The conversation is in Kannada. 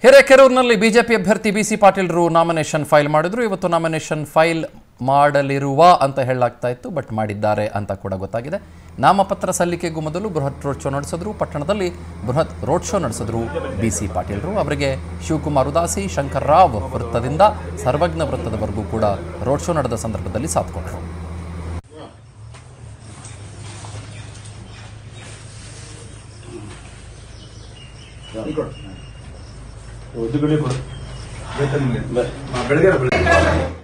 ಹಿರೇಕೆರೂರಿನಲ್ಲಿ ಬಿಜೆಪಿ ಅಭ್ಯರ್ಥಿ ಬಿಸಿ ಪಾಟೀಲ್ರು ನಾಮಿನೇಷನ್ ಫೈಲ್ ಮಾಡಿದ್ರು ಇವತ್ತು ನಾಮಿನೇಷನ್ ಫೈಲ್ ಮಾಡಲಿರುವ ಅಂತ ಹೇಳಲಾಗ್ತಾ ಇತ್ತು ಬಟ್ ಮಾಡಿದ್ದಾರೆ ಅಂತ ಕೂಡ ಗೊತ್ತಾಗಿದೆ ನಾಮಪತ್ರ ಸಲ್ಲಿಕೆಗೂ ಮೊದಲು ಬೃಹತ್ ರೋಡ್ ಶೋ ನಡೆಸಿದ್ರು ಪಟ್ಟಣದಲ್ಲಿ ಬೃಹತ್ ರೋಡ್ ಶೋ ನಡೆಸಿದ್ರು ಬಿಸಿ ಪಾಟೀಲ್ರು ಅವರಿಗೆ ಶಿವಕುಮಾರ್ ಉದಾಸಿ ಶಂಕರ್ ರಾವ್ ವೃತ್ತದಿಂದ ಸರ್ವಜ್ಞ ವೃತ್ತದವರೆಗೂ ಕೂಡ ರೋಡ್ ಶೋ ನಡೆದ ಸಂದರ್ಭದಲ್ಲಿ ಸಾಥ್ ಕೊಟ್ಟರು ಬೆಳಗ್ಗೆ